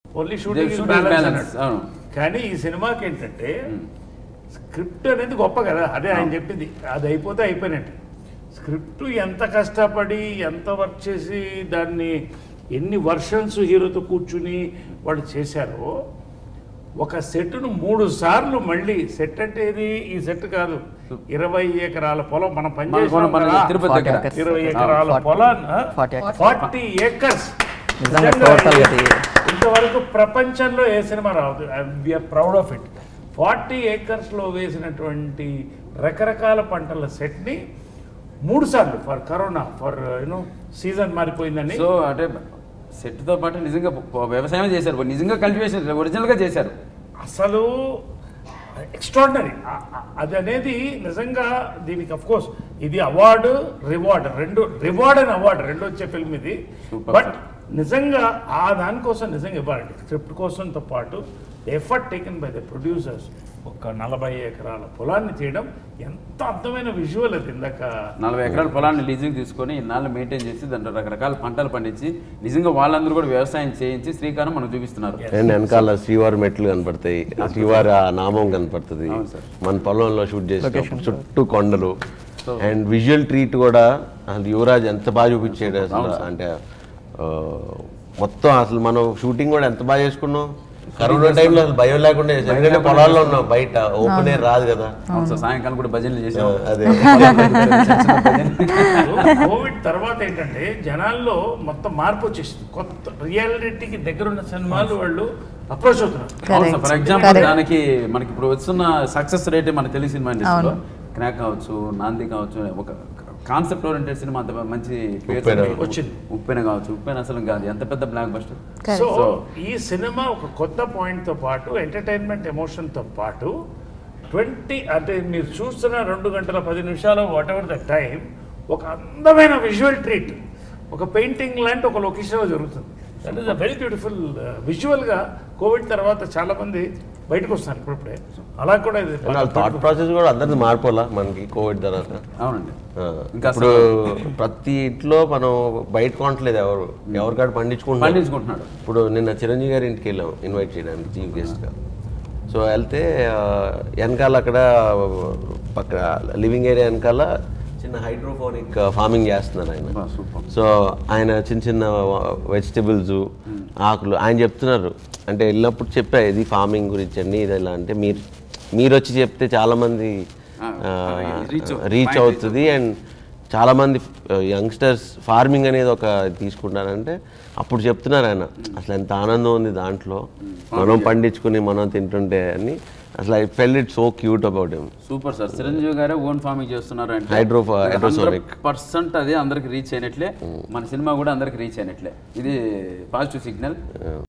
Only shooting Shooting balance balance, అన్నట్టు అవును. కానీ ఈ సినిమాకి ఏంటంటే స్క్రిప్ట్ అనేది గొప్ప కదా అదే ఆయన చెప్పింది అది అయిపోతే అయిపోయినట్టు స్క్రిప్ట్ ఎంత కష్టపడి ఎంత వర్క్ చేసి దాన్ని ఎన్ని వర్షన్స్ హీరోతో కూర్చుని వాళ్ళు చేశారో ఒక సెట్ను మూడు సార్లు మళ్ళీ సెట్ అంటే ఇది ఈ సెట్ కాదు ఇరవై ఎకరాల పొలం మనం మన మన- పనిచేసాం మన కదా. తిరుపతి Forty దగ్గర acres. ఇరవై ఎకరాల 40 పొలాన్ని 40 acres. ఫార్టీ ఏకర్స్ నిజంగా total అది. ఇంతవరకు ప్రపంచంలో ఏ సినిమా రావద్దు we are proud of it forty ఏకర్స్లో వేసినటువంటి రకరకాల పంటల సెట్ని మూడు సార్లు for corona for you know season మారిపోయిందని సో అంటే సెట్ తో పాటు నిజంగా ప- వ్యవసాయం చేశారు నిజంగా కల్టివేషన్ ఒరిజినల్ గా చేశారు అసలు ఎక్స్ట్రాడినరీ అది అనేది నిజంగా దీనికి అఫ్ కోర్స్ ఇది అవార్డు రివార్డ్ రెండు రివార్డ్ అండ్ అవార్డు రెండు వచ్చే ఫిల్మ్ ఇది Super, బట్ sir. నిజంగా ఆ దానికోసం నిజంగా ఇవ్వాలండి స్క్రిప్ట్ కోసంతో పాటు effort taken by the producers ఒక నలభై ఎకరాల పొలాన్ని తీయడం ఎంత అర్థమైన విజువల్ అది ఇందాక నలభై ఎకరాల పొలాన్ని లీజింగ్ తీసుకొని ఇన్నాళ్ళు మెయింటైన్ చేసి దాంట్లో రకరకాల పంటలు పండించి నిజంగా వాళ్ళందరూ కూడా వ్యవసాయం చేయించి శ్రీకారం మనకు చూపిస్తున్నారు అండ్ వెనకాల శ్రీవారి మెట్లు కనపడతాయి ఆ శ్రీవారి ఆ నామం కనపడుతుంది అవును సార్. మన పొలంలో షూట్ చేసినప్పుడు Location. చుట్టూ కొండలు అండ్ విజువల్ ట్రీట్ కూడా అసలు యువరాజ్ ఎంత బాగా చూపించాడు అసలు అవును సార్. అంటే ఆ, మొత్తం అసలు మనం షూటింగ్ కూడా ఎంత బాగా చేసుకున్నాం కరోనా టైంలో అసలు భయం లేకుండా చేసాం ఎందుకంటే పొలాల్లో ఉన్నాం బయట ఓపెన్ ఎయిర్ రాదు కదా అవును సార్ సాయంకాలం కూడా భజనలు ఆ, చేసాం అదే కోవిడ్ తర్వాత ఏంటంటే జనాల్లో మొత్తం మార్పు వచ్చేసింది కొత్త రియాలిటీకి దగ్గర ఉన్న సినిమాలు వాళ్ళు అప్రోచ్ అవుతున్నారు అవును సార్ ఫర్ ఎగ్జాంపుల్ Correct. దానికి మనకి ఇప్పుడు వస్తున్న సక్సెస్ రేట్ మనకి తెలిసిన సినిమా ఇండస్ట్రీలో క్రాక్ కావచ్చు నాంది కావచ్చు ఒక కాన్సెప్ట్ ఓరియంటెడ్ సినిమా అంత మంచి పేరు ఉప్పెన. సంపాదించింది. వచ్చింది. ఉప్పెన కావచ్చు ఉప్పెన అసలు కాదు ఎంత పెద్ద blockbuster Correct. So So, ఈ సినిమా ఒక కొత్త పాయింట్ తో పాటు ఎంటర్టైన్మెంట్ ఎమోషన్ తో పాటు ట్వంటీ అంటే మీరు చూస్తున్న రెండు గంటల పది నిమిషాలు వాట్ ఎవర్ ద టైం ఒక అందమైన విజువల్ ట్రీట్ ఒక పెయింటింగ్ లాంటి ఒక లొకేషన్లో జరుగుతుంది that is a very beautiful విజువల్గా కోవిడ్ తర్వాత చాలా మంది బయటకు వస్తున్నారు ఇప్పుడిప్పుడే అలా కూడా ఇది థాట్ ప్రాసెస్ కూడా అందరిది మారిపోలా మనకి కోవిడ్ తర్వాత అవునండి ఆ, ఇంకా ఇప్పుడు ప్రతి ఇంట్లో మనం బయట కొనట్లేదు ఎవరు ఎవరికాడ పండించుకుంటున్నారు పండించుకుంటున్నాడు ఇప్పుడు నిన్న చిరంజీవి గారి ఇంటికి వెళ్ళాం ఇన్వైట్ చేయడానికి చీఫ్ గెస్ట్గా సో వెళ్తే ఆ, వెనకాల అక్కడ పక్క లివింగ్ ఏరియా వెనకాల చిన్న హైడ్రోఫోనిక్ ఫార్మింగ్ చేస్తున్నారు ఆయన బా, సూపర్ సో ఆయన చిన్న చిన్న వెజిటబుల్స్ ఆకులు ఆయన చెప్తున్నారు అంటే వెళ్ళినప్పుడు చెప్పా ఇది ఫార్మింగ్ గురించి అండి ఇది ఎలా అంటే మీరు మీరు వచ్చి చెప్తే చాలామంది ఆ, reach అవుతుంది. రీచ్ Point అవుతుంది అండ్ చాలామంది యంగ్స్టర్స్ ఫార్మింగ్ అనేది ఒక తీసుకుంటారంటే అప్పుడు చెప్తున్నారు ఆయన అసలు ఎంత ఆనందం ఉంది దాంట్లో మనం పండించుకుని మనం తింటుంటే అని అసలు I felt it so cute about him super sir Chiranjeevi గారే ఓన్ ఫార్మింగ్ చేస్తున్నారు అంటే Hydro- hydroponic. పర్సెంట్ అది అందరికి రీచ్ అయినట్లే మన సినిమా కూడా అందరికి రీచ్ అయినట్లే ఇది పాజిటివ్ సిగ్నల్